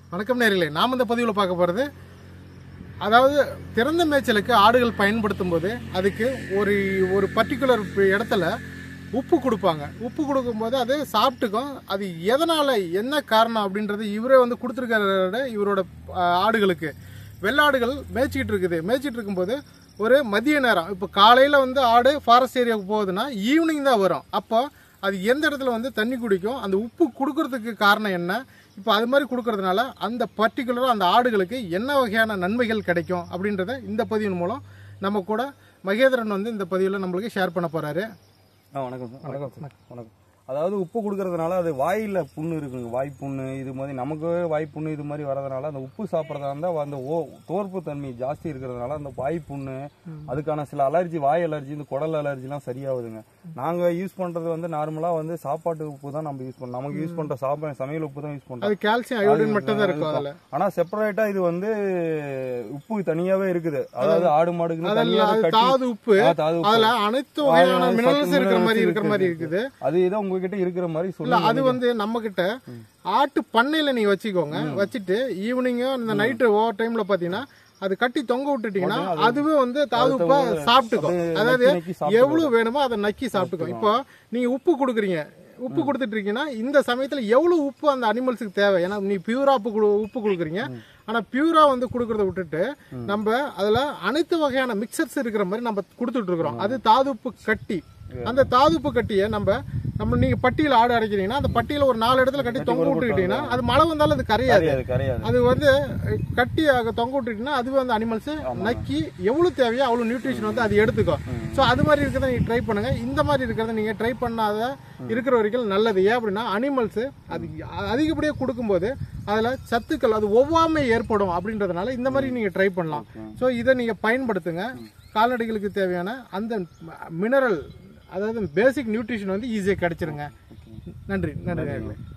வணக்கம் நேர்களே நாம் இந்த பதிவில் பார்க்க போகிறது அதாவது திறந்த மேய்ச்சலுக்கு ஆடுகள் பயன்படுத்தும் போது அதுக்கு ஒரு ஒரு பர்டிகுலர் இடத்துல உப்பு கொடுப்பாங்க உப்பு கொடுக்கும்போது அது சாப்பிட்டுக்கும் அது எதனால் என்ன காரணம் அப்படின்றது இவரே வந்து கொடுத்துருக்கார இவரோட ஆ, ஆடுகளுக்கு வெள்ளாடுகள் மேய்ச்சிக்கிட்டு இருக்குது மேய்ச்சிட்டு இருக்கும்போது ஒரு மதிய நேரம் இப்போ காலையில் வந்து ஆடு ஃபாரஸ்ட் ஏரியாவுக்கு போகுதுன்னா ஈவினிங் தான் வரும் அப்போ அது எந்த இடத்துல வந்து தண்ணி குடிக்கும் அந்த உப்பு கொடுக்கறதுக்கு காரணம் என்ன இப்போ அது மாதிரி கொடுக்கறதுனால அந்த பர்டிகுலராக அந்த ஆடுகளுக்கு என்ன வகையான நன்மைகள் கிடைக்கும் அப்படின்றத இந்த பதிவின் மூலம் நம்ம கூட மகேந்திரன் வந்து இந்த பதிவில் நம்மளுக்கு ஷேர் பண்ண போகிறாரு ஆ வணக்கம் சார் வணக்கம் சார் வணக்கம் அதாவது உப்பு கொடுக்கறதுனால அது வாயில் புண்ணு இருக்குங்க வாய் புண்ணு இது மாதிரி நமக்கு வாய் புண்ணு இது மாதிரி வரதுனால அந்த உப்பு சாப்பிட்றதா இருந்தால் அந்த ஓ தோற்பு தன்மை ஜாஸ்தி இருக்கிறதுனால அந்த வாய் புண்ணு அதுக்கான சில அலர்ஜி வாய் அலர்ஜி இந்த குடல் அலர்ஜிலாம் சரியாகுதுங்க நாங்கள் யூஸ் பண்ணுறது வந்து நார்மலாக வந்து சாப்பாட்டு உப்பு தான் நம்ம யூஸ் பண்ணோம் நமக்கு யூஸ் பண்ணுற சாப்பா சமையல் உப்பு தான் யூஸ் பண்ணுறோம் அது கால்சியம் அயோடின் மட்டும் தான் இருக்கும் அதில் ஆனா செப்பரேட்டா இது வந்து உப்பு தனியாவே இருக்குது அதாவது ஆடு மாடுக்கு அதில் தனியாவே அது கட்டி தாது உப்பு ஆ, தாது உப்பு. அதில் அனைத்து வகையான ஆ, மினரல்ஸ் சத்து இருக்கிற மாதிரி minerals இருக்கிற மாதிரி இருக்குது அது ஏதோ உங்ககிட்ட இருக்கிற மாதிரி இல்ல சொல்லுங்க அது வந்து நம்ம கிட்ட ஆட்டு பண்ணையில நீங்க வச்சுக்கோங்க வச்சுட்டு ஈவினிங்கோ இந்த நைட்டு ஓவர் டைம்ல பாத்தீங்கன்னா அது கட்டி தொங்க விட்டுட்டீங்கன்னா அதுவே வந்து தாதுப்பா சாப்பிட்டுக்கும் அப்படியே அதாவது நக்கி நக்கி சாப்பிட்டுக்கும். எவ்வளவு வேணுமோ அதை நக்கி சாப்பிட்டுக்கும் இப்போ நீங்க உப்பு கொடுக்குறீங்க உப்பு கொடுத்துட்டு இருக்கீங்கன்னா இந்த சமயத்துல எவ்வளவு உப்பு அந்த அனிமல்ஸுக்கு தேவை ஏன்னா நீ பியூரா உப்பு கொடு- உப்பு கொடுக்குறீங்க ஆனா பியூரா வந்து கொடுக்கறத விட்டுட்டு நம்ம அதுல அனைத்து வகையான மிக்சர்ஸ் இருக்கிற மாதிரி நம்ம கொடுத்துட்டு இருக்கிறோம் அது தாதுப்பு கட்டி அந்த தாதுப்பு கட்டியை நம்ம நம்ம நீங்க பட்டியல ஆடு அடைக்கிறீங்கன்னா அந்த பட்டியல ஒரு நாலு இடத்துல கட்டி தொங்க விட்டுக்கிட்டீங்கன்னா அது மழை வந்தாலும் அது கரையாது கரையாது கரையாது அது வந்து அஹ், கட்டி அங்க தொங்க விட்டுட்டீங்கன்னா அதுவே வந்து அனிமல்ஸ் நக்கி எவ்வளவு தேவையோ அவ்வளவு நியூட்ரிஷன் வந்து அது எடுத்துக்கும் ஸோ அது மாதிரி இருக்கிறத நீங்க ட்ரை பண்ணுங்க இந்த மாதிரி இருக்கிறத நீங்க ட்ரை பண்ணாத இருக்கிற வரைக்கும் நல்லது ஏன் அப்படின்னா அனிமல்ஸ் அது அதிகப்படியாக கொடுக்கும்போது அதுல சத்துக்கள் அது ஒவ்வாமை ஏற்படும் அப்படின்றதுனால இந்த மாதிரி நீங்க ட்ரை பண்ணலாம் ஸோ இதை நீங்க பயன்படுத்துங்க கால்நடைகளுக்கு தேவையான அந்த மினரல் அதாவது பேசிக் நியூட்ரிஷன் வந்து ஈஸியாக கிடைச்சிருங்க நன்றி நன்றி